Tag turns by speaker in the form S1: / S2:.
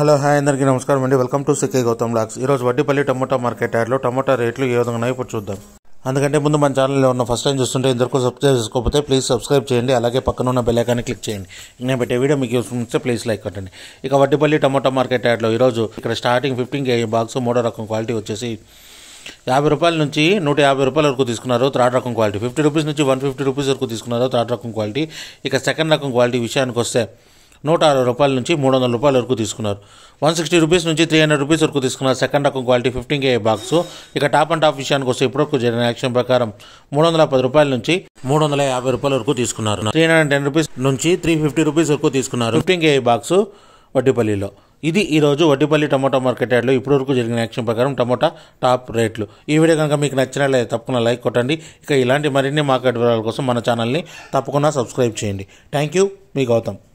S1: hello hi అందరికీ నమస్కారం అండి welcome to CK Gautam vlogs ఈరోజు వడ్డీపల్లి టమోటా మార్కెట్ యార్డ్లో టమోటా రేట్లు ఏ విధంగా ఉన్నాయో ఇప్పుడు చూద్దాం అందుకంటే ముందు మన ఛానల్లో ఉన్న ఫస్ట్ టైం చూస్తుంటే ఇంతవరకు సబ్స్క్రైబ్ చేసుకోకపోతే ప్లీజ్ సబ్స్క్రైబ్ చేయండి అలాగే పక్కన ఉన్న బెల్ ఐకాన్ని క్లిక్ చేయండి నేను పెట్టే వీడియో మీకు యూస్ ఉంటే ప్లీజ్ లైక్ కొట్టండి ఇక వడ్డీపల్లి టమోటా మార్కెట్ యార్డ్లో ఈరోజు ఇక్కడ స్టార్టింగ్ ఫిఫ్టీన్ కేజీ బాక్స్ మూడో రకం క్వాలిటీ వచ్చేసి యాభై రూపాయల నుంచి నూట యాభై రూపాయల వరకు తీసుకున్నారు థర్డ్ రకం క్వాలిటీ ఫిఫ్టీ రూపీస్ నుంచి వన్ ఫిఫ్టీ రూపీస్ వరకు తీసుకున్నారు థర్డ్ రకం క్వాలిటీ ఇక సెకండ్ రకం క్వాలిటీ విషయానికి వస్తే నూట అరవై రూపాయల నుంచి మూడు వందల రూపాయల వరకు తీసుకున్నారు వన్ సిక్స్టీ రూపీస్ నుంచి త్రీ హండ్రెడ్ రూపీస్ వరకు తీసుకున్నారు సెకండ్ రకం క్వాలిటీ ఫిఫ్టీన్ కే బాక్స్ ఇక టాప్ అండ్ టాప్ విషయానికి వస్తే ఇప్పటివరకు జరిగిన యాక్షన్ ప్రకారం మూడు వందల పది రూపాయల నుంచి మూడు వందల యాభై రూపాయల వరకు తీసుకున్నారు త్రీ హండ్రెడ్ టెన్ రూపీస్ నుంచి త్రీ ఫిఫ్టీ రూపీస్ వరకు తీసుకున్నారు ఫిఫ్టీన్ కే బాక్స్ వడ్డీపల్లిలో ఇది ఈరోజు వడ్డీపల్లి టమోటా మార్కెట్ యార్డ్లో ఇప్పటివరకు జరిగిన యాక్షన్ ప్రకారం టమోటా టాప్ రేట్లు ఈ వీడియో కనుక మీకు నచ్చినట్లయితే తప్పకుండా లైక్ కొట్టండి ఇక ఇలాంటి మరిన్ని మార్కెట్ వివరాల కోసం మన ఛానల్ని తప్పకుండా సబ్స్క్రైబ్ చేయండి థ్యాంక్ యూ మీ గౌతమ్